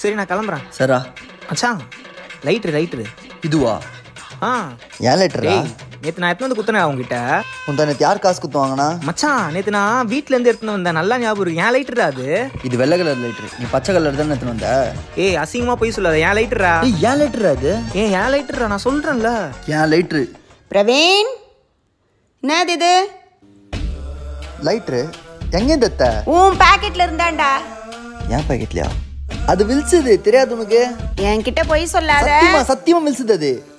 சரி நான் கிளம்புறேன் சரா மச்சான் லைட்ரு லைட்ரு இதுவா ஆ ஏன் லைட்டரா டேய் நேத்து நான் எடுத்துன்னு வந்து குத்துனேன் அவங்ககிட்ட உன் நேற்று யார் காசு குத்து வாங்கினா மச்சான் நேத்து நான் வீட்ல இருந்து எடுத்துன்னு வந்தேன் நல்லா ஞாபகம் இருக்கு ஏன் லைட்டரா அது இது வெள்ளை கலர் லைட்ரு நீ பச்சை கலர் தானே எடுத்துன்னு வந்த ஏய் அசிங்கமா போய் சொல்லாத ஏன் லைட்டரா ஏய் ஏன் லைட்ரு அது ஏய் ஏன் லைட்டரா நான் சொல்றேன்ல ஏன் லைட்ரு பிரவீன் என்னது இது லைட்ரு எங்கே தத்த உன் பாக்கெட்ல இருந்தாண்டா ஏன் பாக்கெட்லையா அது வில்சுது தெரியாது உனக்கு என்கிட்ட போய் சொல்லாத சத்தியமா சத்தியமா மில்சுது அது